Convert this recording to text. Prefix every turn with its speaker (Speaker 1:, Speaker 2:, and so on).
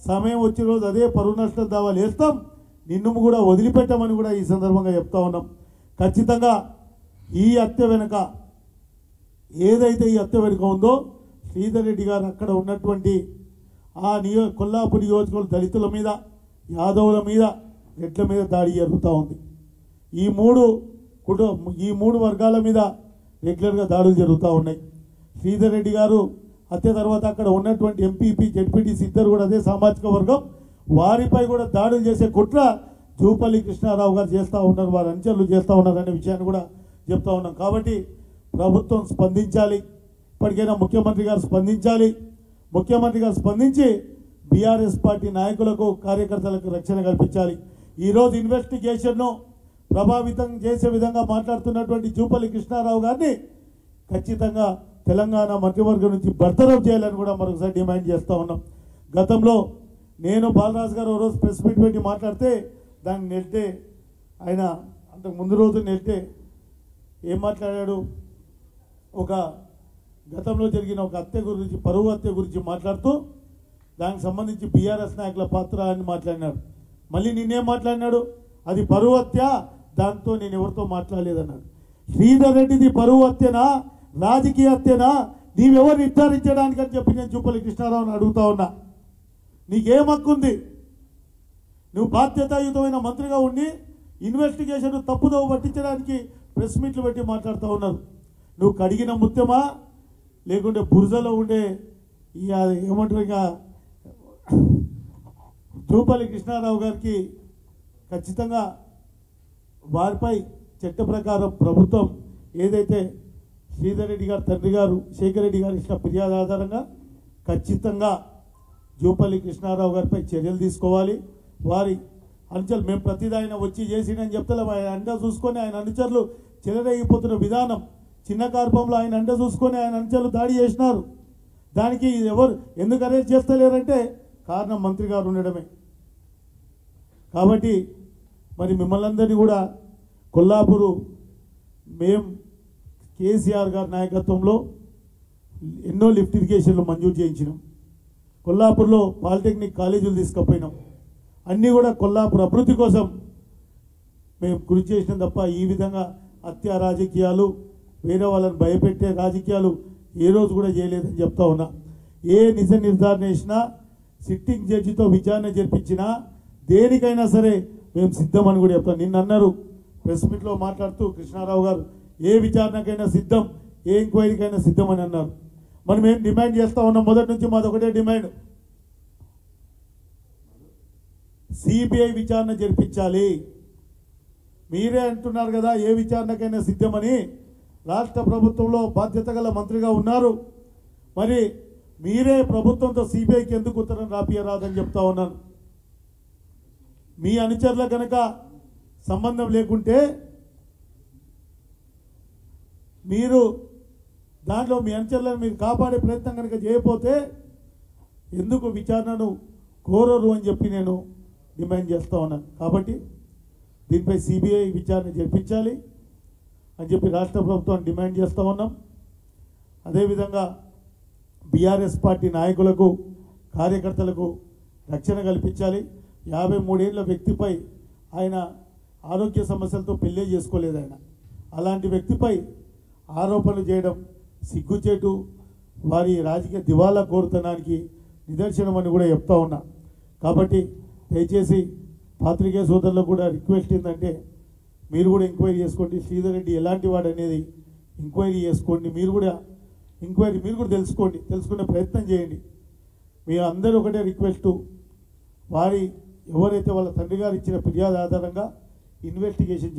Speaker 1: సమయం వచ్చిన రోజు అదే పరువు నష్టం దావాలు వేస్తాం నిన్ను కూడా వదిలిపెట్టమని కూడా ఈ సందర్భంగా చెప్తా ఉన్నాం ఖచ్చితంగా ఈ హత్య వెనుక ఏదైతే ఈ హత్య వెనుక ఉందో శ్రీధర్ రెడ్డి గారు అక్కడ ఉన్నటువంటి ఆ నియో కొల్లాపూర్ నియోజకవర్గం దళితుల మీద యాదవుల మీద రెడ్ల మీద దాడి జరుగుతూ ఉంది ఈ మూడు కుటుంబ ఈ మూడు వర్గాల మీద రెగ్యులర్గా దాడులు జరుగుతూ ఉన్నాయి శ్రీధర్ రెడ్డి గారు హత్య తర్వాత అక్కడ ఉన్నటువంటి ఎంపీపీ జడ్పీటీసీ ఇద్దరు కూడా అదే సామాజిక వర్గం వారిపై కూడా దాడులు చేసే కుట్ర జూపల్లి కృష్ణారావు గారు చేస్తూ ఉన్నారు వారి అంచెలు చేస్తూ ఉన్నారు అనే విషయాన్ని కూడా చెప్తా ఉన్నాం కాబట్టి ప్రభుత్వం స్పందించాలి ఇప్పటికైనా ముఖ్యమంత్రి గారు స్పందించాలి ముఖ్యమంత్రి గారు స్పందించి బీఆర్ఎస్ పార్టీ నాయకులకు కార్యకర్తలకు రక్షణ కల్పించాలి ఈరోజు ఇన్వెస్టిగేషన్ను ప్రభావితం చేసే విధంగా మాట్లాడుతున్నటువంటి జూపల్లి కృష్ణారావు గారిని ఖచ్చితంగా తెలంగాణ మంత్రివర్గం నుంచి బర్తరఫ్ చేయాలని కూడా మరొకసారి డిమాండ్ చేస్తూ ఉన్నాం గతంలో నేను బాలరాజు గారు ఓ రోజు ప్రెస్ మీట్ పెట్టి మాట్లాడితే దాన్ని నెల్తే ఆయన అంతకు ముందు రోజు నెల్తే ఏం మాట్లాడాడు ఒక గతంలో జరిగిన ఒక హత్య గురించి పరువు హత్య గురించి మాట్లాడుతూ దానికి సంబంధించి బీఆర్ఎస్ నాయకుల పాత్ర అని మాట్లాడినాడు మళ్ళీ నిన్నేం మాట్లాడినాడు అది పరువు హత్య దాంతో నేను ఎవరితో మాట్లాడలేదన్నాడు శ్రీధర్ రెడ్డిది పరువు హత్యనా రాజకీయ హత్యనా నీవెవరు నిర్ధారించడానికి అని చెప్పి నేను చూపల్లి కృష్ణారావుని అడుగుతా ఉన్నా నీకేం హక్కు ఉంది నువ్వు బాధ్యతాయుతమైన మంత్రిగా ఉండి ఇన్వెస్టిగేషన్ తప్పుదోవ పట్టించడానికి ప్రెస్ మీట్లు పెట్టి మాట్లాడుతూ ఉన్నారు నువ్వు కడిగిన ముత్యమా లేకుంటే బురదలో ఉండే ఇక అది ఏమంటారు ఇక జూపల్లి కృష్ణారావు గారికి ఖచ్చితంగా వారిపై చట్ట ప్రకారం ప్రభుత్వం ఏదైతే శ్రీధర్ రెడ్డి గారు తండ్రి గారు శేఖర్ రెడ్డి గారు ఇచ్చిన ఫిర్యాదు ఆధారంగా ఖచ్చితంగా జూపల్లి కృష్ణారావు గారిపై చర్యలు తీసుకోవాలి వారి అనుచరులు మేము ప్రతిదీ ఆయన వచ్చి చేసిండని చెప్తలేము ఆయన అండ చూసుకొని ఆయన అనుచరులు చెలరేగిపోతున్న విధానం చిన్న కార్పంలో ఆయన అండ చూసుకొని ఆయన అనుచరులు దాడి చేసినారు దానికి ఎవరు ఎందుకు అరెస్ట్ చేస్తలేరంటే కారణం మంత్రి గారు ఉండడమే కాబట్టి మరి మిమ్మల్ని అందరినీ కూడా కొల్లాపూరు మేం కేసీఆర్ గారి నాయకత్వంలో ఎన్నో లిఫ్ట్ ఇరిగేషన్లు మంజూరు చేయించినాం కొల్లాపూర్లో పాలిటెక్నిక్ కాలేజీలు తీసుకుపోయినాం అన్నీ కూడా కొల్లాపూర్ అభివృద్ధి కోసం మేము కృషి చేసినాం తప్ప ఈ విధంగా హత్య రాజకీయాలు వేరే వాళ్ళని భయపెట్టే రాజకీయాలు ఏ రోజు కూడా చేయలేదని చెప్తా ఉన్నా ఏ నిజ నిర్ధారణ చేసినా సిట్టింగ్ జడ్జితో విచారణ జరిపించినా దేనికైనా సరే మేము సిద్ధమని కూడా చెప్తాం నిన్న అన్నారు ప్రెస్ మీట్లో మాట్లాడుతూ కృష్ణారావు గారు ఏ విచారణకైనా సిద్ధం ఏ ఎంక్వైరీకైనా సిద్ధం అని అన్నారు మనం ఏం డిమాండ్ చేస్తా ఉన్నాం మొదటి నుంచి మాది ఒకటే డిమాండ్ సిబిఐ విచారణ జరిపించాలి మీరే అంటున్నారు కదా ఏ విచారణకైనా సిద్ధమని రాష్ట్ర ప్రభుత్వంలో బాధ్యత గల మంత్రిగా ఉన్నారు మరి మీరే ప్రభుత్వంతో సిబిఐకి ఎందుకు ఉత్తరం రాపియరాదని చెప్తా ఉన్నాను మీ అనుచరుల కనుక సంబంధం లేకుంటే మీరు దాంట్లో మీ అనుచరులను మీరు కాపాడే ప్రయత్నం కనుక చేయకపోతే ఎందుకు విచారణను కోరరు అని చెప్పి నేను డిమాండ్ చేస్తా ఉన్నాను కాబట్టి దీనిపై సిబిఐ విచారణ జరిపించాలి అని చెప్పి రాష్ట్ర ప్రభుత్వం డిమాండ్ చేస్తూ ఉన్నాం అదేవిధంగా బీఆర్ఎస్ పార్టీ నాయకులకు కార్యకర్తలకు రక్షణ కల్పించాలి యాభై మూడేళ్ల వ్యక్తిపై ఆయన ఆరోగ్య సమస్యలతో పెళ్ళే చేసుకోలేదు ఆయన అలాంటి వ్యక్తిపై ఆరోపణలు చేయడం సిగ్గుచేటు వారి రాజకీయ దివాలా కోరుతనానికి నిదర్శనం అని కూడా చెప్తా ఉన్నా కాబట్టి దయచేసి పాత్రికేయ సోదరులకు కూడా రిక్వెస్ట్ ఏంటంటే మీరు కూడా ఎంక్వైరీ చేసుకోండి శ్రీధర్ రెడ్డి ఎలాంటి వాడు అనేది ఎంక్వైరీ చేసుకోండి మీరు కూడా ఎంక్వైరీ మీరు కూడా తెలుసుకోండి తెలుసుకునే ప్రయత్నం చేయండి మీ అందరూ ఒకటే రిక్వెస్ట్ వారి ఎవరైతే వాళ్ళ తండ్రి గారు ఇచ్చిన ఫిర్యాదు ఆధారంగా ఇన్వెస్టిగేషన్